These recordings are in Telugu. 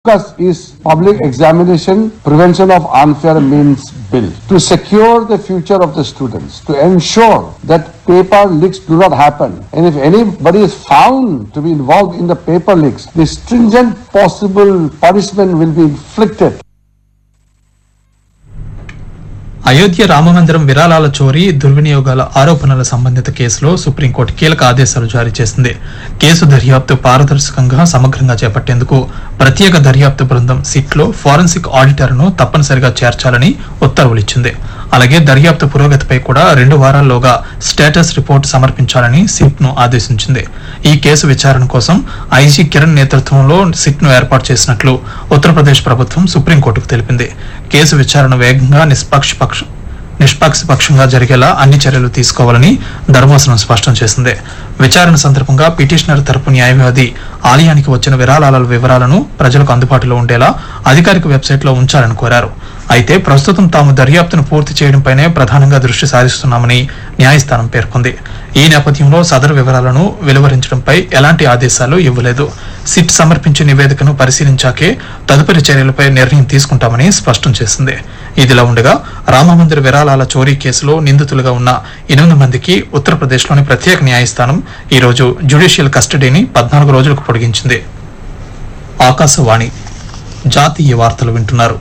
focus is public examination, prevention of unfair means bill to secure the future of the students, to ensure that paper leaks do not happen. And if anybody is found to be involved in the paper leaks, the stringent possible punishment will be inflicted. Ayodhya రామమందిరం విరాళాల చోరీ దుర్వినియోగాల ఆరోపణల సంబంధిత కేసులో సుప్రీంకోర్టు కీలక ఆదేశాలు జారీ చేసింది కేసు దర్యాప్తు పారదర్శకంగా సమగ్రంగా చేపట్టేందుకు ప్రత్యేక దర్యాప్తు బృందం సిట్లో ఫోరెన్సిక్ ఆడిటర్ను తప్పనిసరిగా చేర్చాలని ఉత్తర్వులిచ్చింది అలాగే దర్యాప్తు పురోగతిపై కూడా రెండు వారాల్లోగా స్టేటస్ రిపోర్ట్ సమర్పించాలని సిట్ ను ఆదేశించింది ఈ కేసు విచారణ కోసం ఐజీ కిరణ్ నేతృత్వంలో సిట్ ను ఏర్పాటు చేసినట్లు ఉత్తరప్రదేశ్ ప్రభుత్వం సుప్రీంకోర్టుకు తెలిపింది కేసు విచారణ వేగంగా నిష్పక్షపక్ష నిష్పక్షపక్షంగా జరిగేలా అన్ని చర్యలు తీసుకోవాలని ధర్మాసనం స్పష్టం చేసింది విచారణ సందర్భంగా పిటిషనర్ తరపు న్యాయవాది ఆలయానికి వచ్చిన విరాళాల వివరాలను ప్రజలకు అందుబాటులో ఉండేలా అధికారిక వెబ్సైట్లో ఉంచాలని కోరారు అయితే ప్రస్తుతం తాము దర్యాప్తును పూర్తి చేయడంపైనే ప్రధానంగా దృష్టి సారిస్తున్నామని న్యాయస్థానం పేర్కొంది ఈ నేపథ్యంలో సదరు వివరాలను వెలువరించడంపై ఎలాంటి ఆదేశాలు ఇవ్వలేదు సిట్ సమర్పించే నివేదికను పరిశీలించాకే తదుపరి చర్యలపై నిర్ణయం తీసుకుంటామని స్పష్టం చేసింది ఇదిలా ఉండగా రామమందిర విరాళాల చోరీ కేసులో నిందితులుగా ఉన్న ఎనిమిది మందికి ఉత్తరప్రదేశ్లోని ప్రత్యేక న్యాయస్థానం ఈ రోజు జ్యుడిషియల్ కస్టడీని పద్నాలుగు రోజులకు పొడిగించింది ఆకాశవాణి జాతీయ వార్తలు వింటున్నారు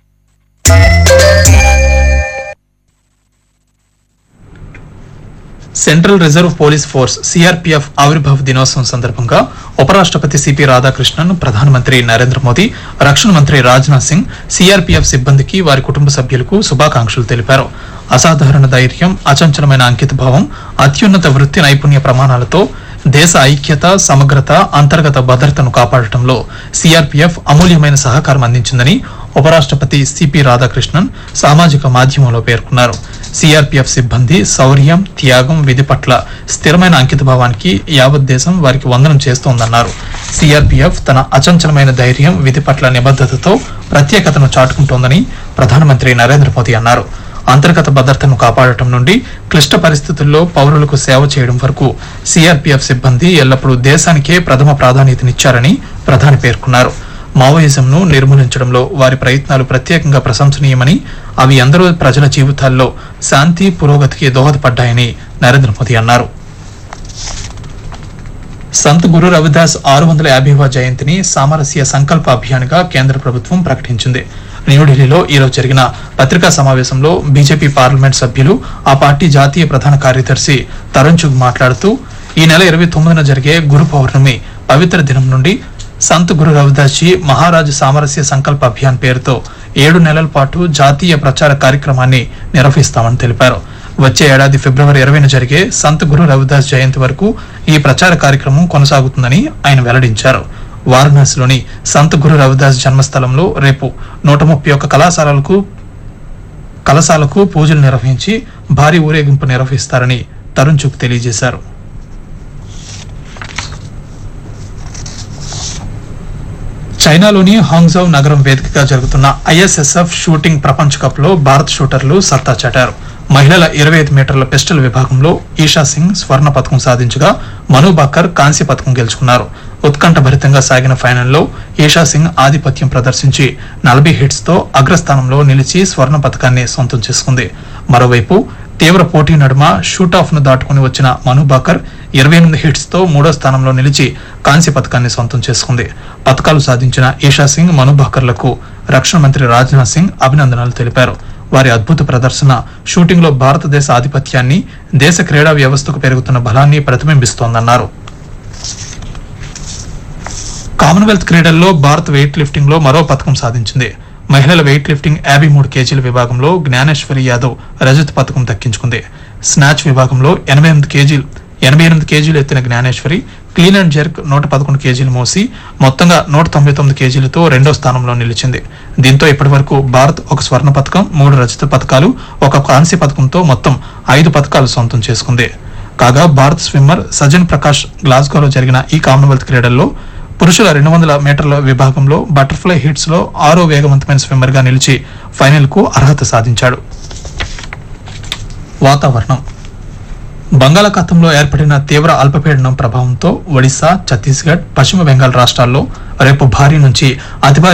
Central Reserve Police Force CRPF ఆవిర్భావ దినోత్సవం సందర్భంగా ఉపరాష్ట్రపతి సిపి రాధాకృష్ణన్ ప్రధానమంత్రి నరేంద్ర మోదీ రక్షణ మంత్రి రాజ్నాథ్ సింగ్ సిఆర్పీఎఫ్ సిబ్బందికి వారి కుటుంబ సభ్యులకు శుభాకాంక్షలు తెలిపారు అసాధారణ ధైర్యం అచంచలమైన అంకితభావం అత్యున్నత వృత్తి నైపుణ్య ప్రమాణాలతో దేశ ఐక్యత సమగ్రత అంతర్గత భద్రతను కాపాడటంలో సిఆర్పీఎఫ్ అమూల్యమైన సహకారం అందించిందని ఉపరాష్ట్రపతి సిపి రాధాకృష్ణన్ సామాజిక మాధ్యమంలో పేర్కొన్నారు సిఆర్పీఎఫ్ సిబ్బంది శౌర్యం త్యాగం విధి పట్ల స్థిరమైన అంకితభావానికి యావత్ దేశం వారికి వందనం చేస్తోందన్నారు సిఆర్పీఎఫ్ తన అచంచలమైన ధైర్యం విధి పట్ల నిబద్ధతతో ప్రత్యేకతను చాటుకుంటోందని ప్రధానమంత్రి నరేంద్ర మోదీ అన్నారు అంతర్గత భద్రతను కాపాడటం నుండి క్లిష్ట పరిస్థితుల్లో పౌరులకు సేవ చేయడం వరకు సిఆర్పీఎఫ్ సిబ్బంది ఎల్లప్పుడూ దేశానికే ప్రథమ ప్రాధాన్యతనిచ్చారని ప్రధాని పేర్కొన్నారు మావోయిజంను నిర్మూలించడంలో వారి ప్రయత్నాలు ప్రత్యేకంగా ప్రశంసనీయమని అవి ఎందరో ప్రజల జీవితాల్లో శాంతి పురోగతికి దోహదపడ్డాయని నరేంద్ర మోదీ అన్నారు సంత్ గురు రవిదాస్ ఆరు వందల యాభైవ జయంతిని సామరస్య సంకల్ప అభియాన్గా కేంద్ర ప్రభుత్వం ప్రకటించింది న్యూఢిల్లీలో ఈరోజు జరిగిన పత్రికా సమావేశంలో బీజేపీ పార్లమెంట్ సభ్యులు ఆ పార్టీ జాతీయ ప్రధాన కార్యదర్శి తరుణ్ చుగ్ మాట్లాడుతూ ఈ నెల ఇరవై తొమ్మిదిన జరిగే గురు పౌర్ణమి పవిత్ర దినం నుండి సంత్ గురు రవిదాస్ జీ మహారాజ్ సామరస్య సంకల్ప అభియాన్ పేరుతో ఏడు నెలల పాటు జాతీయ ప్రచార కార్యక్రమాన్ని నిర్వహిస్తామని తెలిపారు వచ్చే ఏడాది ఫిబ్రవరి ఇరవైన జరిగే సంత్ గురు రవిదాస్ జయంతి వరకు ఈ ప్రచార కార్యక్రమం కొనసాగుతుందని ఆయన వెల్లడించారు వారణాసిలోని సంత్ గురు రవిదాస్ జన్మస్థలంలో రేపు నూట ముప్పై ఒక్క కళాశాలలకు కళాశాలకు పూజలు నిర్వహించి భారీ ఊరేగింపు నిర్వహిస్తారని తరుణ్ చుక్ తెలియజేశారు చైనాలోని హాంగ్జౌ నగరం వేదికగా జరుగుతున్న ఐఎస్ఎస్ఎఫ్ షూటింగ్ ప్రపంచ కప్ లో భారత్ షూటర్లు సత్తా చాటారు మహిళల ఇరవై ఐదు మీటర్ల పిస్టల్ విభాగంలో ఈషా సింగ్ స్వర్ణ పథకం సాధించగా మను బాకర్ కాంస్య పథకం గెలుచుకున్నారు ఉత్కంఠ భరితంగా సాగిన ఫైనల్లో ఈషా సింగ్ ఆధిపత్యం ప్రదర్శించి నలభై హిట్స్ తో అగ్రస్థానంలో నిలిచి స్వర్ణ పథకాన్ని సొంతం చేసుకుంది మరోవైపు తీవ్ర పోటీ నడుమ షూట్ ఆఫ్ ను దాటుకుని వచ్చిన మను బాకర్ ఇరవై ఎనిమిది హిట్స్ తో మూడో స్థానంలో నిలిచి కాంస్య పథకాన్ని సొంతం చేసుకుంది పథకాలు సాధించిన ఈషా సింగ్ మను బాకర్లకు రక్షణ మంత్రి రాజ్నాథ్ సింగ్ అభినందనలు తెలిపారు వారి అద్భుత ప్రదర్శన షూటింగ్ లో భారతదేశ ఆధిపత్యాన్ని దేశ క్రీడా వ్యవస్థకు పెరుగుతున్న బలాన్ని ప్రతిబింబిస్తోందన్నారు కామన్వెల్త్ క్రీడల్లో భారత్ వెయిట్ లిఫ్టింగ్ లో మరో పథకం సాధించింది మహిళల వెయిట్ లిఫ్టింగ్ యాభై మూడు కేజీల విభాగంలో జ్ఞానేశ్వరి యాదవ్ రజత పథకం దక్కించుకుంది స్నాచ్ విభాగంలో ఎనభై ఎనిమిది కేజీలు ఎనభై ఎనిమిది కేజీలు ఎత్తిన జ్ఞానేశ్వరి క్లీన్ అండ్ జెర్క్ నూట పదకొండు కేజీలు మోసి మొత్తంగా నూట తొంభై తొమ్మిది కేజీలతో రెండో స్థానంలో నిలిచింది దీంతో ఇప్పటి వరకు భారత్ ఒక స్వర్ణ పథకం మూడు రజత పథకాలు ఒక కాంస్య పథకంతో మొత్తం ఐదు పథకాలు సొంతం చేసుకుంది కాగా భారత్ స్విమ్మర్ సజన్ ప్రకాష్ గ్లాస్గోలో జరిగిన ఈ కామన్వెల్త్ క్రీడల్లో పురుషుల రెండు వందల మీటర్ల విభాగంలో బటర్ఫ్లై హిట్స్ లో ఆరో వేగవంతమైన స్విమ్మర్ గా నిలిచి ఫైనల్ కు అర్హత సాధించాడు వాతావరణం బంగాళాఖాతంలో ఏర్పడిన తీవ్ర అల్పపీడనం ప్రభావంతో ఒడిశా ఛత్తీస్గఢ్ పశ్చిమ బెంగాల్ రాష్ట్రాల్లో రేపు భారీ నుంచి అతి భారీ